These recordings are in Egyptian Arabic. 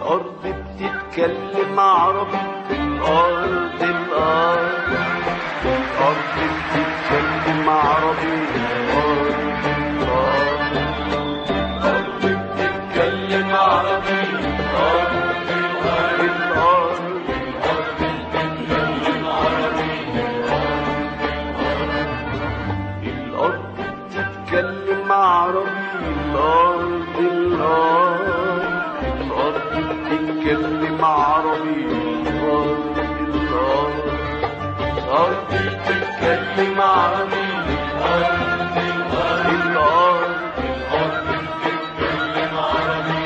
الأرض بتتكلم عربي الأرض الأرض الأرض بتتكلم عربي الأرض الأرض الأرض بتتكلم عربي الأرض الأرض الأرض بتتكلم عربي الأرض الأرض الأرض بتتكلم عربي الأرض الأرض الأرض بتتكلم عربي الأرض الأرض الأرض بتتكلم عربي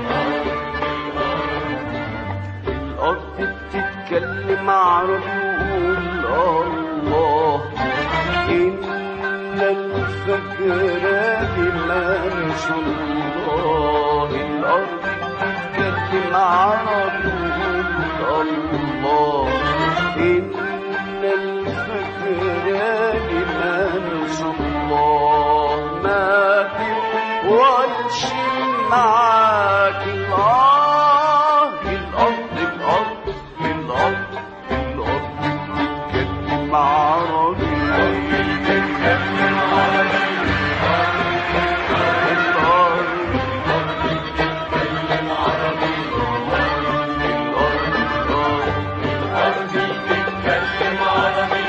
الأرض بتتكلم عربي وقول الله إن الفكر بمنش الله الأرض بتتكلم عربي وقول الله إن الفكر بمنش الله ما تقولش معاك الله الأرض الأرض الأرض الأرض بتتكلم عربي بتتكلم عربي الأرض بتتكلم عربي الأرض الأرض بتتكلم عربي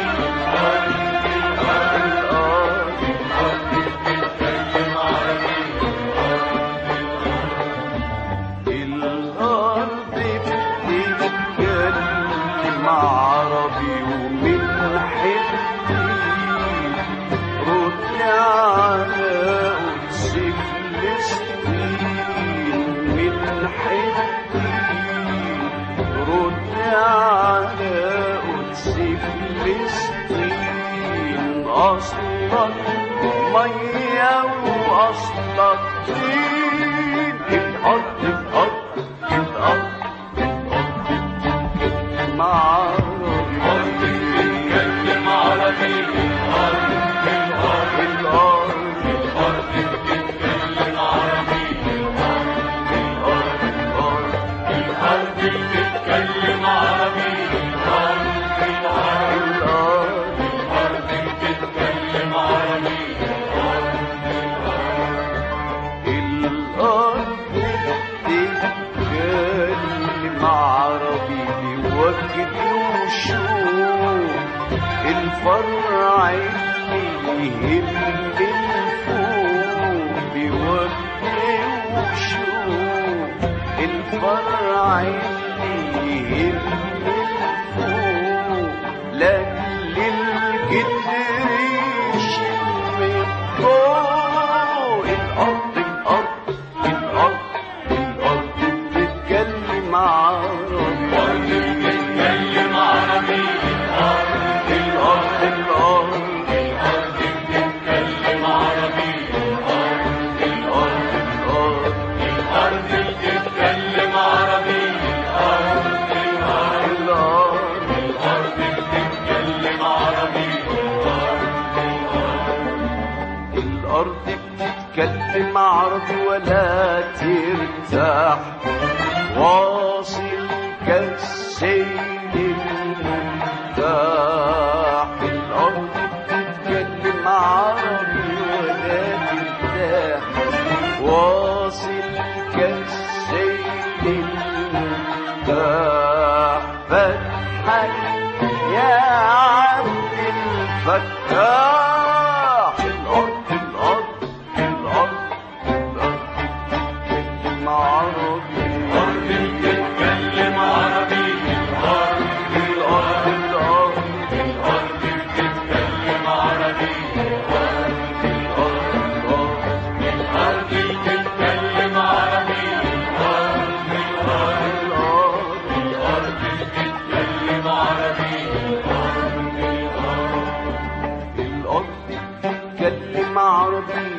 الأرض بتتكلم عربي الأرض بتتكلم عربي ومن حتي رد على قدس فلسطين من حتي رد على قدس فلسطين أصلك مية وأصلك طين الأرض الأرض الأرض الأرض عربي بتتكلم عربي الأرض الأرض الأرض الأرض بتتكلم عربي الأرض الأرض الأرض الأرض بتتكلم عربي الأرض الأرض الأرض الأرض بتتكلم عربي الأرض بتتكلم عربي بوجد وشوق الفرع اللي يهم الفوق بوجد وشوق الفرع اللي يهم الفوق لاجل الجدر يشم فوق الأرض الأرض الأرض الأرض بتتكلم عربي بتتكلم عربي الأرض الأرض الأرض الأرض بتتكلم عربي الأرض الأرض الأرض الأرض بتتكلم عربي الأرض الأرض الأرض الأرض بتتكلم عربي الأرض بتتكلم عربي ولا ترتاح واصل كالسيل المرتاح الأرض بتتكلم عربي ولا ترتاح واصل كالسيل المرتاح فتحك يا عبد الفتاح الأرض الأرض الأرض الأرض بتتكلم عربي الأرض بتتكلم عربي الأرض الأرض الأرض الأرض بتتكلم عربي الأرض الأرض الأرض الأرض بتتكلم عربي الأرض الأرض الأرض الأرض بتتكلم عربي الأرض الأرض الأرض بتتكلم عربي